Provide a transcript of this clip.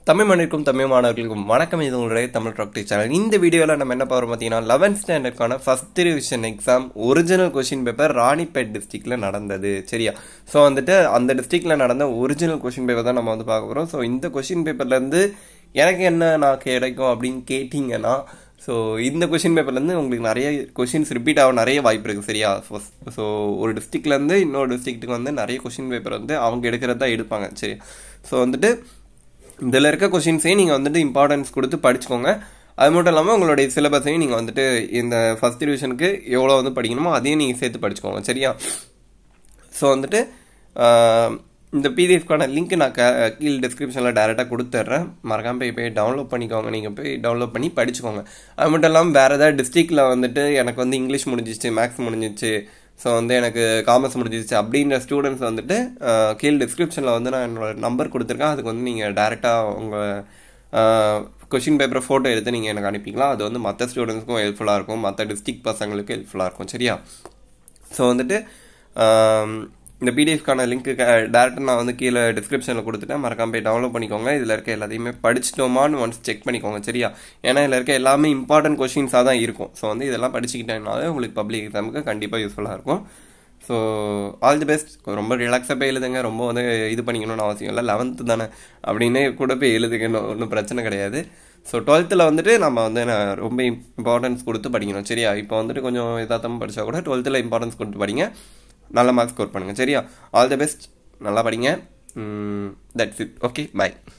தமிழ் மண்ணிற்கும் தமிழ் மாணவர்களுக்கும் வணக்கம் இது உங்களுடைய தமிழ் டாக்டர் சேனல் இந்த வீடியோவில் நம்ம என்ன பார்க்குறோம் பார்த்தீங்கன்னா லெவன்த் ஸ்டாண்டர்டுக்கான first revision exam original question paper Ranipet டிஸ்ட்ரிக்டில் நடந்தது சரியா ஸோ வந்துட்டு அந்த டிஸ்ட்ரிக்டில் நடந்த ஒரிஜினல் கொஷின் பேப்பர் தான் நம்ம வந்து பார்க்க போகிறோம் ஸோ இந்த கொஷின் பேப்பர்லேருந்து எனக்கு என்ன நான் கிடைக்கும் அப்படின்னு கேட்டிங்கன்னா ஸோ இந்த கொஷின் பேப்பர்லேருந்து உங்களுக்கு நிறைய கொஷின்ஸ் ரிப்பீட் ஆக நிறைய வாய்ப்பு இருக்குது சரியா ஸோ ஒரு டிஸ்ட்ரிக்ட்லேருந்து இன்னொரு டிஸ்ட்ரிக்ட்டுக்கு வந்து நிறைய கொஷின் பேப்பர் வந்து அவங்க எடுக்கிறது தான் எடுப்பாங்க சரி ஸோ வந்துட்டு இதில் இருக்க கொஷின்ஸையும் நீங்கள் வந்துட்டு இம்பார்ட்டன்ஸ் கொடுத்து படிச்சுக்கோங்க அது மட்டும் இல்லாமல் உங்களுடைய சிலபஸையும் நீங்கள் வந்துட்டு இந்த ஃபஸ்ட் டிவிஷனுக்கு எவ்வளோ வந்து படிக்கணுமோ அதையும் நீங்கள் சேர்த்து படிச்சுக்கோங்க சரியா ஸோ வந்துட்டு இந்த பிடிஎஃப்கான லிங்க் நான் க கீழ் டிஸ்கிரிப்ஷனில் டேரெக்டாக கொடுத்துட்றேன் மறக்காமல் போய் போய் டவுன்லோட் பண்ணிக்கோங்க நீங்கள் போய் டவுன்லோட் பண்ணி படிச்சுக்கோங்க அது மட்டும் இல்லாமல் வேறு ஏதாவது டிஸ்ட்ரிக்டில் வந்துட்டு எனக்கு வந்து இங்கிலீஷ் முடிஞ்சிச்சு மேக்ஸ் முடிஞ்சிச்சு ஸோ வந்து எனக்கு காமர்ஸ் முடிஞ்சிச்சு அப்படின்ற ஸ்டூடெண்ட்ஸ் வந்துட்டு கீழ் டிஸ்கிரிப்ஷனில் வந்து நான் என்னோட நம்பர் கொடுத்துருக்கேன் அதுக்கு வந்து நீங்கள் டேரெக்டாக உங்கள் கொஷின் பேப்பரை ஃபோட்டோ எடுத்து நீங்கள் எனக்கு அனுப்பிக்கலாம் அது வந்து மற்ற ஸ்டூடெண்ட்ஸ்க்கும் ஹெல்ப்ஃபுல்லாக இருக்கும் மற்ற டிஸ்ட்ரிக்ட் பசங்களுக்கு ஹெல்ப்ஃபுல்லாக இருக்கும் சரியா ஸோ வந்துட்டு இந்த பிடிஎஃப்கான லிங்க்கு டேரெக்டாக நான் வந்து கீழே டிஸ்கிரிப்ஷனில் கொடுத்துட்டேன் மறக்காம போய் டவுன்லோட் பண்ணிக்கோங்க இதில் இருக்க எல்லாத்தையுமே படிச்சிட்டோமான்னு ஒன்ஸ் செக் பண்ணிக்கோங்க சரியா ஏன்னா இதில் இருக்க எல்லாமே இம்பார்ட்டன்ட் கொஷின்ஸாக தான் இருக்கும் ஸோ வந்து இதெல்லாம் படிச்சுக்கிட்டேனாலே உங்களுக்கு பப்ளிக் எக்ஸாமுக்கு கண்டிப்பாக யூஸ்ஃபுல்லாக இருக்கும் ஸோ ஆல் தி பெஸ்ட் ரொம்ப ரிலாக்ஸாக போய் எழுதுங்க ரொம்ப வந்து இது பண்ணிக்கணும்னு அவசியம் இல்லை லெவன்த்து தானே அப்படின்னு கூட போய் எழுதுக்கணும் ஒன்றும் பிரச்சனை கிடையாது ஸோ டுவெல்த்தில் வந்துட்டு நம்ம வந்து ரொம்ப இம்பார்ட்டன்ஸ் கொடுத்து படிக்கணும் சரியா இப்போ வந்துட்டு கொஞ்சம் இதாத்தமாக படித்தா கூட டுவெல்த்தில் இம்பார்ட்டன்ஸ் கொடுத்து படிங்க நல்ல மார்க் ஸ்கோர் பண்ணுங்கள் சரியா ஆல் தி பெஸ்ட் நல்லா படிங்க தட்ஸ் இட் ஓகே பாய்